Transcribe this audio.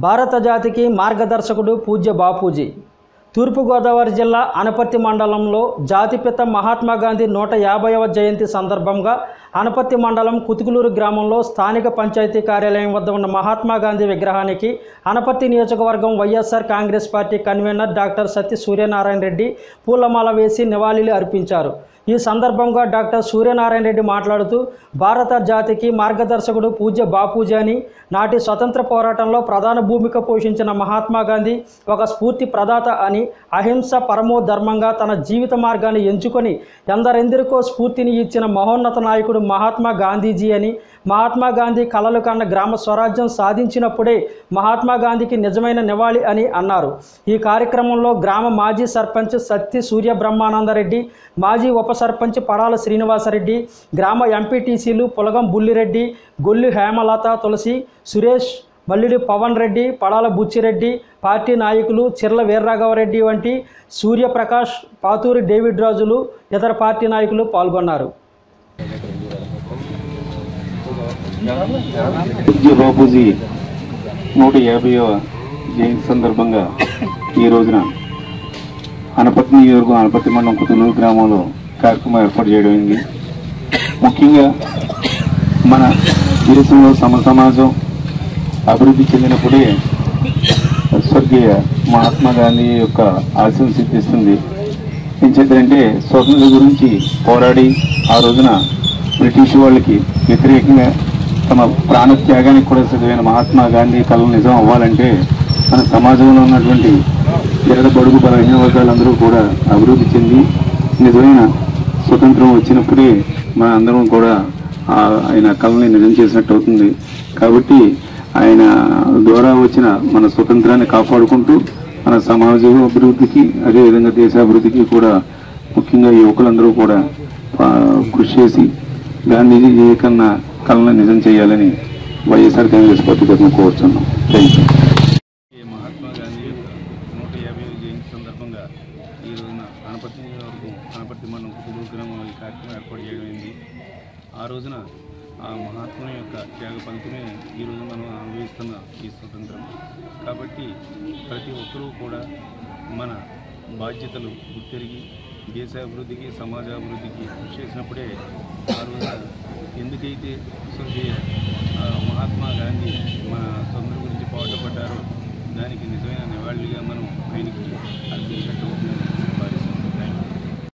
భారత జాతికి మార్గదర్శకుడు పూజ్య బాపూజీ తూర్పుగోదావరి జిల్లా అనపర్తి మండలంలో జాతిపిత మహాత్మా గాంధీ నూట యాభైవ జయంతి సందర్భంగా అనపర్తి మండలం కుతుకులూరు గ్రామంలో స్థానిక పంచాయతీ కార్యాలయం వద్ద ఉన్న మహాత్మా గాంధీ విగ్రహానికి అనపర్తి నియోజకవర్గం YSR Congress party convener doctor Satya Suryanarayana Reddy పూలమాల వేసి నివాళులు అర్పించారు ఈ సందర్భంగా డాక్టర్ సూర్యనారాయణ రెడ్డి మాట్లాడుతూ భారత జాతికి మార్గదర్శకుడు పూజ్య బాపూజీ అని నాటి స్వతంత్ర పోరాటంలో ప్రధాన భూమిక పోషించిన మహాత్మా గాంధీ ఒక స్ఫూర్తి ప్రదాత అని అహింస పరమో ధర్మంగా తన జీవిత మార్గాన్ని ఎంచుకొని ఎందరెందరికో స్ఫూర్తిని ఇచ్చిన మహోన్నత నాయకుడు మహాత్మా గాంధీజీ అని మహాత్మా గాంధీ కలలు కన్న గ్రామ స్వరాజ్యం సాధించినప్పుడే మహాత్మా గాంధీకి నిజమైన నివాళి అని అన్నారు ఈ కార్యక్రమంలో గ్రామ మాజీ సర్పంచ్ సత్తి సూర్య బ్రహ్మానందరెడ్డి మాజీ ఉప సర్పంచ్ పడాల శ్రీనివాసరెడ్డి గ్రామ ఎంపీటీసీలు పులగం బుల్లిరెడ్డి గొల్లు హేమలత తులసి సురేష్ మల్లిడి పవన్ రెడ్డి పడాల బుచ్చిరెడ్డి పార్టీ నాయకులు చిర్ల వీర్రాఘవరెడ్డి వంటి సూర్యప్రకాష్ పాతూరి డేవిడ్ రాజులు ఇతర పార్టీ నాయకులు పాల్గొన్నారు పూజ్య బాపూజీ నూట యాభైవ జయంతి సందర్భంగా ఈ రోజున అనపతి నియోజకవర్గం అనపతి మండలం కుతులూరు గ్రామంలో కార్యక్రమం ఏర్పాటు చేయడం అయింది ముఖ్యంగా మన దేశంలో సమ సమాజం అభివృద్ధి చెందినప్పుడే స్వర్గీయ మహాత్మా గాంధీ యొక్క ఆశయం సిద్ధిస్తుంది ఏం చేద్దంటే స్వతంత్ర గురించి పోరాడి ఆ రోజున బ్రిటిష్ వాళ్ళకి వ్యతిరేకంగా తమ ప్రాణ త్యాగానికి కూడా చదివిన మహాత్మా గాంధీ కళలు నిజం అవ్వాలంటే మన సమాజంలో ఉన్నటువంటి ఇరడ బడుగు బలహీన వర్గాలందరూ కూడా అభివృద్ధి చెంది నిజమైన స్వతంత్రం వచ్చినప్పుడే మన అందరం కూడా ఆ- ఆయన కళని నిజం చేసినట్టు అవుతుంది కాబట్టి ఆయన ద్వారా వచ్చిన మన స్వతంత్రాన్ని కాపాడుకుంటూ మన సమాజం అభివృద్ధికి అదేవిధంగా దేశాభివృద్ధికి కూడా ముఖ్యంగా యువకులందరూ కూడా ఆ, కృషి చేసి గాంధీజీ కన్నా కళను నిజం చేయాలని వైఎస్ఆర్ కాంగ్రెస్ పార్టీ తరఫున కోరుతున్నాం థ్యాంక్ యూ ఈ మహాత్మా గాంధీ యొక్క నూట యాభై జయంతి సందర్భంగా ఈ రోజున గణపతి వరకు గణపతి మండలం కుటుంబ గ్రామంలో ఈ కార్యక్రమం ఏర్పాటు చేయడమైంది ఆ రోజున ఆ మహాత్ముని యొక్క త్యాగ ఫలితమే ఈ రోజు మనం అనుభవిస్తున్న ఈ స్వతంత్రం కాబట్టి ప్రతి ఒక్కరూ కూడా మన బాధ్యతలు గుర్తెరిగి దేశాభివృద్ధికి సమాజాభివృద్ధికి కృషి చేసినప్పుడే ఆ రోజున ఎందుకైతే స్వర్గీయ ఆ, మహాత్మా గాంధీ మన స్వతంత్రం గురించి పాటుపడ్డారో దానికి నిజమైన నివాళిగా మనం ఆయనకి